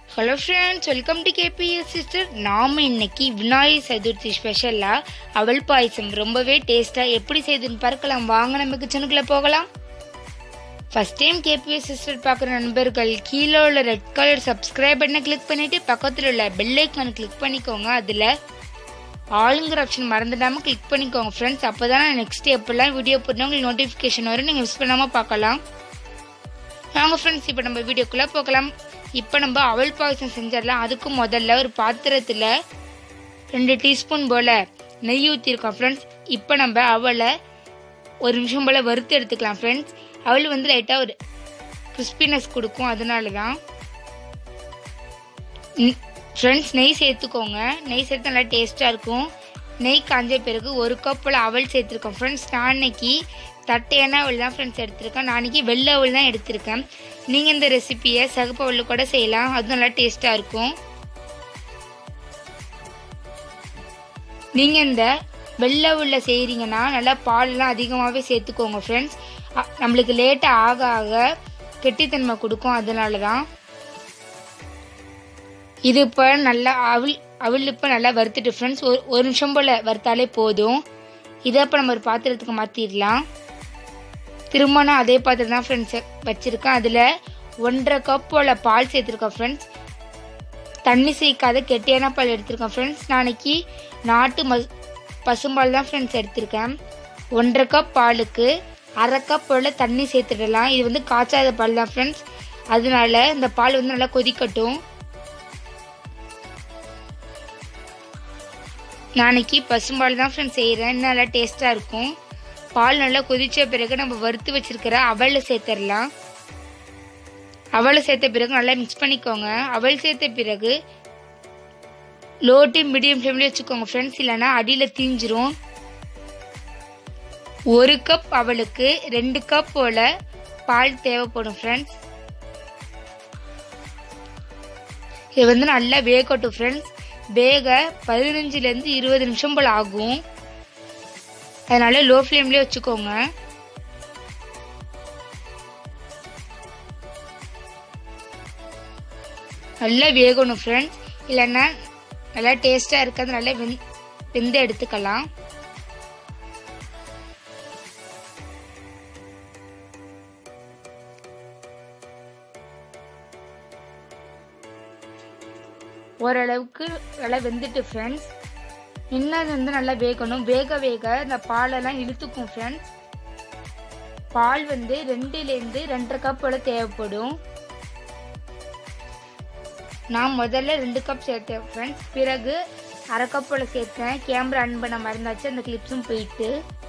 hello friends welcome to KPS sister நாம் இன்னைக்கு விநாயகர் சதுர்த்தி ஸ்பெஷலாக அவல் பாயசம் ரொம்பவே டேஸ்ட்டாக எப்படி செய்யுதுன்னு பார்க்கலாம் வாங்க நம்ம கிச்சனுக்குள்ளே போகலாம் ஃபர்ஸ்ட் டைம் கேபிஎஸ் சிஸ்டர் பார்க்குற நண்பர்கள் கீழே உள்ள ரெட் கலர் சப்ஸ்கிரைப் பட்டனை கிளிக் பண்ணிவிட்டு பக்கத்தில் உள்ள பெல் ஐக்கானை கிளிக் பண்ணிக்கோங்க அதில் ஆளுங்கிற ஆப்ஷன் மறந்துடாமல் கிளிக் பண்ணிக்கோங்க ஃப்ரெண்ட்ஸ் அப்போ தான் நான் நெக்ஸ்ட் எப்போல்லாம் வீடியோ போட்டோம் உங்களுக்கு நோட்டிஃபிகேஷன் வரும் நீங்கள் மிஸ் பண்ணாமல் பார்க்கலாம் வாங்க ஃப்ரெண்ட்ஸ் இப்போ நம்ம வீடியோக்குள்ளே போகலாம் இப்போ நம்ம அவல் பாயசம் செஞ்சிடலாம் அதுக்கு முதல்ல ஒரு பாத்திரத்தில் ரெண்டு டீஸ்பூன் போல் நெய் ஊற்றிருக்கோம் ஃப்ரெண்ட்ஸ் இப்போ நம்ம அவலை ஒரு நிமிஷம் போல் வறுத்து எடுத்துக்கலாம் ஃப்ரெண்ட்ஸ் அவள் வந்து லைட்டாக ஒரு கிறிஸ்பினஸ் கொடுக்கும் அதனால தான் ஃப்ரெண்ட்ஸ் நெய் சேர்த்துக்கோங்க நெய் சேர்த்து நல்லா டேஸ்ட்டாக இருக்கும் நெய் காஞ்ச பிறகு ஒரு கப் போல் அவல் சேர்த்துருக்கோம் ஃப்ரெண்ட்ஸ் நான் இன்னைக்கு தட்டையான அவல் தான் ஃப்ரெண்ட்ஸ் எடுத்திருக்கேன் நான் இன்னைக்கு வெள்ளை அவல் தான் எடுத்திருக்கேன் நீங்கள் இந்த ரெசிபியை சகப்பு அவல் கூட செய்யலாம் அது நல்லா டேஸ்ட்டாக இருக்கும் நீங்கள் இந்த வெள்ளை உள்ள செய்கிறீங்கன்னா நல்லா பால்லாம் அதிகமாகவே சேர்த்துக்கோங்க ஃப்ரெண்ட்ஸ் நம்மளுக்கு லேட்டாக ஆக ஆக கெட்டித்தன்மை கொடுக்கும் அதனால தான் இது இப்போ நல்லா அவள் அவள் இப்போ நல்லா வறுத்துட்டு ஃப்ரெண்ட்ஸ் ஒரு ஒரு நிமிஷம் போல் வறுத்தாலே போதும் இதை இப்போ நம்ம ஒரு பாத்திரத்துக்கு மாற்றிடலாம் திரும்ப அதே பாத்திரம் தான் ஃப்ரெண்ட்ஸ் வச்சுருக்கேன் அதில் ஒன்றரை கப் போல் பால் சேர்த்துருக்கேன் ஃப்ரெண்ட்ஸ் தண்ணி சேர்க்காத கெட்டியான பால் எடுத்திருக்கேன் ஃப்ரெண்ட்ஸ் நாளைக்கு நாட்டு மஸ் பசும்பால் தான் ஃப்ரெண்ட்ஸ் எடுத்திருக்கேன் ஒன்றரை கப் பாலுக்கு அரை கப் போல் தண்ணி சேர்த்துடலாம் இது வந்து காய்ச்சாத பால் தான் ஃப்ரெண்ட்ஸ் அதனால இந்த பால் வந்து நல்லா கொதிக்கட்டும் நாளைக்கு பசும்பால் தான் ஃப்ரெண்ட்ஸ் செய்கிறேன் இன்னும் நல்லா டேஸ்ட்டாக இருக்கும் பால் நல்லா கொதிச்ச பிறகு நம்ம வறுத்து வச்சிருக்கிற அவலை சேர்த்துடலாம் அவலை சேர்த்த பிறகு நல்லா மிக்ஸ் பண்ணிக்கோங்க அவல் சேர்த்த பிறகு லோ டு மீடியம் ஃப்ளேம்லேயே வச்சுக்கோங்க ஃப்ரெண்ட்ஸ் இல்லைன்னா அடியில் தீஞ்சிரும் ஒரு கப் அவளுக்கு ரெண்டு கப் போல் பால் தேவைப்படும் ஃப்ரெண்ட்ஸ் இது வந்து நல்லா வேகட்டும் ஃப்ரெண்ட்ஸ் வேக பதினஞ்சுலேருந்து இருபது நிமிஷம் போல் ஆகும் அதனால லோ ஃப்ளேம்லேயே வச்சுக்கோங்க நல்லா வேகணும் ஃப்ரெண்ட்ஸ் இல்லைன்னா நல்லா டேஸ்ட்டாக இருக்காது நல்லா வெந் வெந்து எடுத்துக்கலாம் ஓரளவுக்கு நல்லா வெந்துட்டு ஃப்ரெண்ட்ஸ் இன்னும் வந்து நல்லா வேகணும் வேக வேக இந்த பாலெல்லாம் இழுத்துக்கும் ஃப்ரெண்ட்ஸ் பால் வந்து ரெண்டுலேருந்து ரெண்டரை கப் போல தேவைப்படும் நான் முதல்ல ரெண்டு கப் சேர்த்தேன் ஃப்ரெண்ட்ஸ் பிறகு அரை கப் போல சேர்த்தேன் கேமரா ஆன் பண்ண மறந்தாச்சு அந்த கிளிப்ஸும் போயிட்டு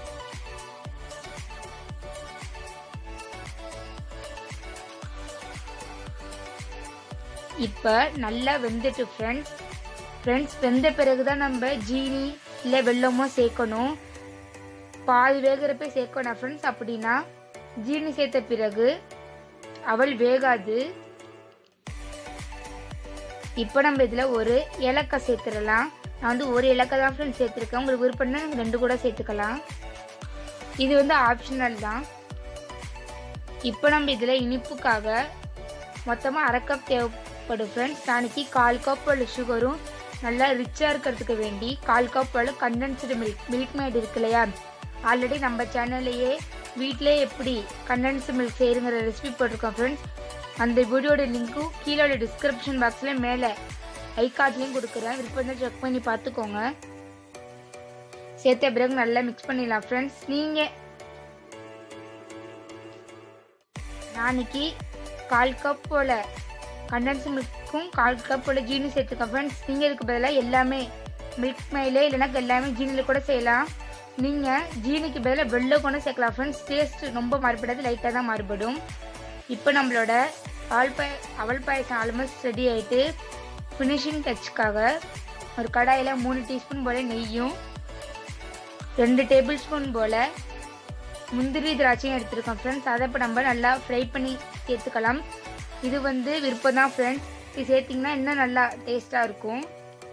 இப்போ நல்லா வெந்துட்டு ஃப்ரெண்ட்ஸ் ஃப்ரெண்ட்ஸ் வெந்த பிறகு தான் நம்ம ஜீனி இல்லை வெள்ளமோ சேர்க்கணும் பாதி வேகிறப்ப சேர்க்கணும் ஃப்ரெண்ட்ஸ் அப்படின்னா ஜீனி சேர்த்த பிறகு அவள் வேகாது இப்போ நம்ம இதில் ஒரு ஏலக்காய் சேர்த்துடலாம் நான் வந்து ஒரு ஏலக்காய் தான் ஃப்ரெண்ட்ஸ் சேர்த்துருக்கேன் உங்களுக்கு விருப்பம்னா ரெண்டு கூட சேர்த்துக்கலாம் இது வந்து ஆப்ஷனல் தான் இப்போ நம்ம இதில் இனிப்புக்காக மொத்தமாக அரை கப் தேவைப்படும் ஃப்ரெண்ட்ஸ் நாளைக்கு கால் கப் உள்ள சுகரும் நல்லா ரிச்சாக இருக்கிறதுக்கு வேண்டி கால் கப் உள்ள கண்டென்ஸ்டு மில்க் மில்க் மேட் இருக்கு இல்லையா ஆல்ரெடி நம்ம சேனல்லையே வீட்டிலே எப்படி கண்டென்ஸ்டு மில்க் செய்யுங்கிற ரெசிபி போட்டிருக்கோம் ஃப்ரெண்ட்ஸ் அந்த வீடியோட லிங்க்கும் கீழே உள்ள டிஸ்கிரிப்ஷன் பாக்ஸில் மேலே ஐ கார்ட்லேயும் கொடுக்குறேன் விருப்பம் செக் பண்ணி பார்த்துக்கோங்க சேர்த்த பிறகு நல்லா மிக்ஸ் பண்ணிடலாம் ஃப்ரெண்ட்ஸ் நீங்கள் நாளைக்கு கால் கப் போல் கண்டன்ஸ் மில்க்கும் கால் கப் போல் ஜீனி சேர்த்துக்கோங்க ஃப்ரெண்ட்ஸ் நீங்கள் இதுக்கு பதிலாக எல்லாமே மில்க் மேலே இல்லைனா எல்லாமே ஜீனியில் கூட செய்யலாம் நீங்கள் ஜீனிக்கு பதிலாக வெள்ளை கூட சேர்க்கலாம் ஃப்ரெண்ட்ஸ் டேஸ்ட் ரொம்ப மாறுபடாது லைட்டாக தான் மாறுபடும் இப்போ நம்மளோட பால் பாய அவல் பாயசம் ஆல்மோஸ்ட் ரெடி ஆகிட்டு ஃபினிஷிங் டச்சுக்காக ஒரு கடாயில் மூணு டீஸ்பூன் போல் நெய்யும் ரெண்டு டேபிள் ஸ்பூன் போல் முந்திரி திராட்சையும் எடுத்துருக்கோம் ஃப்ரெண்ட்ஸ் அதை இப்போ நம்ம நல்லா ஃப்ரை பண்ணி சேர்த்துக்கலாம் இது வந்து விருப்பம் தான் ஃப்ரெண்ட்ஸ் இது சேர்த்திங்கன்னா இன்னும் நல்லா டேஸ்ட்டாக இருக்கும்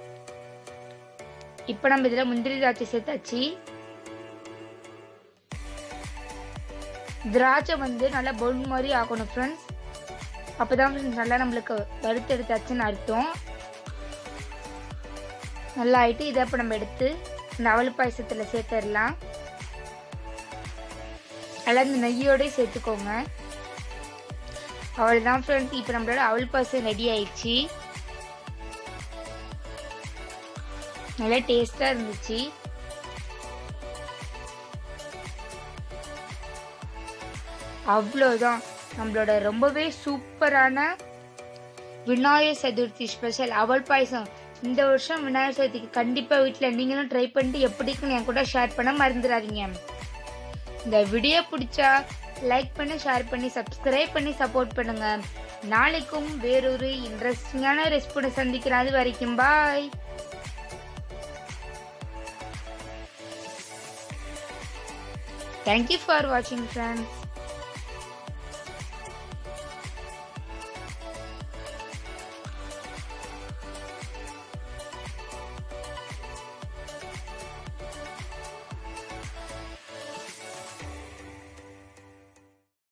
இப்போ நம்ம இதில் முந்திரி திராட்சை சேர்த்தாச்சு திராட்சை வந்து நல்லா பவுல் மாதிரி ஆகணும் ஃப்ரெண்ட்ஸ் அப்பதான் friends நல்லா நம்மளுக்கு வறுத்தெடுத்தாச்சுன்னு அர்த்தம் நல்லா ஆயிட்டு இதை இப்போ நம்ம எடுத்து இந்த அவல் பாயசத்தில் சேர்த்துடலாம் நல்லா இந்த நெய்யோடய சேர்த்துக்கோங்க அவ்வளோதான் ஃப்ரெண்ட்ஸ் இப்போ நம்மளோட அவல் பாயசம் ரெடி ஆயிடுச்சு நல்லா டேஸ்டாக இருந்துச்சு அவ்வளோதான் நம்மளோட ரொம்பவே சூப்பரான விநாயகர் சதுர்த்தி ஸ்பெஷல் அவல் பாயசம் இந்த வருஷம் விநாயகர் சதுர்த்திக்கு கண்டிப்பாக வீட்டில் நீங்களும் ட்ரை பண்ணிட்டு எப்படிக்குன்னு என் கூட ஷேர் பண்ண மறந்துடாதீங்க இந்த வீடியோ பிடிச்சா லைக் பண்ணி ஷேர் பண்ணி சப்ஸ்கிரைப் பண்ணி சப்போர்ட் பண்ணுங்க நாளைக்கும் வேறொரு இன்ட்ரெஸ்டிங்கான ரெசிபியோட சந்திக்கிறேன் அது வரைக்கும் பாய் தேங்க்யூ ஃபார் வாட்சிங் ஃப்ரெண்ட்ஸ்